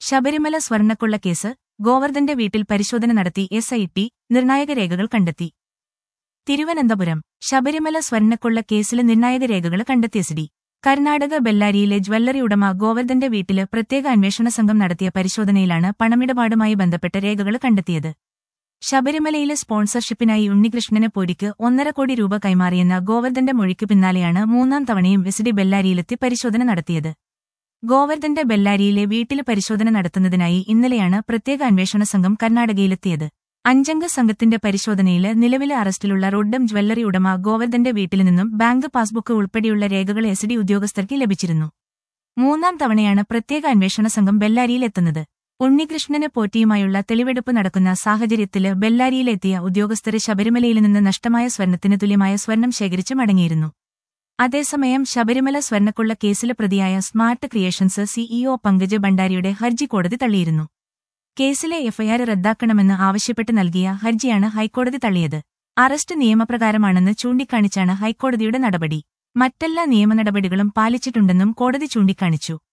ശബരിമല സ്വർണ്ണക്കൊള്ള കേസ് ഗോവർദ്ധന്റെ വീട്ടിൽ പരിശോധന നടത്തി എസ് ഐ ടി നിർണായക രേഖകൾ കണ്ടെത്തി തിരുവനന്തപുരം ശബരിമല സ്വർണ്ണക്കൊള്ള കേസിൽ നിർണായക രേഖകൾ കണ്ടെത്തിയ സിഡി കർണാടക ബെല്ലാരിയിലെ ജ്വല്ലറി ഉടമ ഗോവർദ്ധന്റെ വീട്ടില് പ്രത്യേക അന്വേഷണ സംഘം നടത്തിയ പരിശോധനയിലാണ് പണമിടപാടുമായി ബന്ധപ്പെട്ട രേഖകൾ കണ്ടെത്തിയത് ശബരിമലയിലെ സ്പോൺസർഷിപ്പിനായി ഉണ്ണികൃഷ്ണന് പോരിക്ക് ഒന്നര കോടി രൂപ കൈമാറിയെന്ന ഗോവർദ്ധന്റെ മൊഴിക്ക് പിന്നാലെയാണ് മൂന്നാം തവണയും എസ് ഡി ബെല്ലാരിയിലെത്തി പരിശോധന നടത്തിയത് ഗോവർദ്ധന്റെ ബെല്ലാരിയിലെ വീട്ടിൽ പരിശോധന നടത്തുന്നതിനായി ഇന്നലെയാണ് പ്രത്യേക അന്വേഷണ സംഘം കർണാടകയിലെത്തിയത് അഞ്ചംഗ സംഘത്തിന്റെ പരിശോധനയിൽ നിലവിലെ അറസ്റ്റിലുള്ള റോഡ്ഡം ജ്വല്ലറി ഉടമ ഗോവർദ്ധന്റെ വീട്ടിൽ നിന്നും ബാങ്ക് പാസ്ബുക്ക് ഉൾപ്പെടെയുള്ള രേഖകൾ എസ് ഡി ഉദ്യോഗസ്ഥർക്ക് ലഭിച്ചിരുന്നു മൂന്നാം തവണയാണ് പ്രത്യേക അന്വേഷണ സംഘം ബെല്ലാരിയിലെത്തുന്നത് ഉണ്ണികൃഷ്ണന് പോറ്റിയുമായുള്ള തെളിവെടുപ്പ് നടക്കുന്ന സാഹചര്യത്തില് ബെല്ലാരിയിലെത്തിയ ഉദ്യോഗസ്ഥര് ശബരിമലയിൽ നിന്ന് നഷ്ടമായ സ്വർണത്തിന് തുല്യമായ സ്വർണം ശേഖരിച്ച് മടങ്ങിയിരുന്നു അതേസമയം ശബരിമല സ്വർണ്ണക്കുള്ള കേസിലെ പ്രതിയായ സ്മാർട്ട് ക്രിയേഷൻസ് സിഇഒ പങ്കജ് ഭണ്ഡാരിയുടെ ഹർജി കോടതി തള്ളിയിരുന്നു കേസിലെ എഫ്ഐആർ റദ്ദാക്കണമെന്ന് ആവശ്യപ്പെട്ട് നൽകിയ ഹർജിയാണ് ഹൈക്കോടതി തള്ളിയത് അറസ്റ്റ് നിയമപ്രകാരമാണെന്ന് ചൂണ്ടിക്കാണിച്ചാണ് ഹൈക്കോടതിയുടെ നടപടി മറ്റെല്ലാ നിയമ നടപടികളും പാലിച്ചിട്ടുണ്ടെന്നും കോടതി ചൂണ്ടിക്കാണിച്ചു